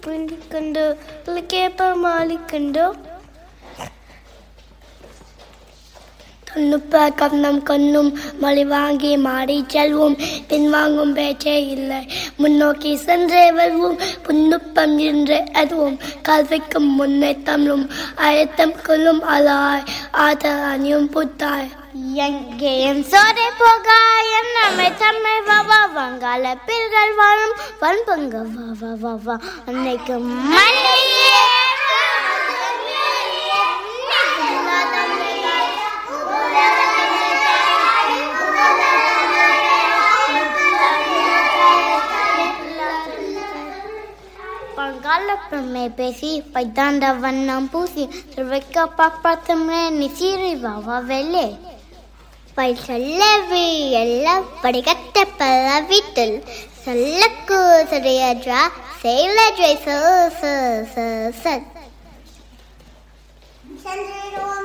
பிண்டிக்கண்டோ கேப்ப மாலிக்கண்டோ தொன்னுப்ப கண்ணம் கண்ணும் மழை வாங்கி மாடி செல்வோம் பின்வாங்கும் பேச்சே இல்லை முன்னோக்கி சென்றே வருவோம் புன்னுப்பம் என்று அதுவும் கல்விக்கும் முன்னே தமிழும் அழுத்தம் கொள்ளும் அலாய் ஆத அணியும் புத்தாய் எங்கேயும் சோரை போகாயம் நம்மை தம்மை வவா வங்காள பில்கள் வாழும் வன்பங்க வா வா வா அன்னைக்கு மண்ணிலே பங்காளப்பமே பேசி பைத்தாண்ட வண்ணம் பூசி திருவைக்க பாப்பாத்தம்ரே நிசீரி வாவா வெள்ளே பை சொல்லவி எல்லாம் படிக்கட்ட பல வீட்டில் சொல்லக்கு சரியஜா செயலஜை ச ச ச ச சென்றிடுவோம்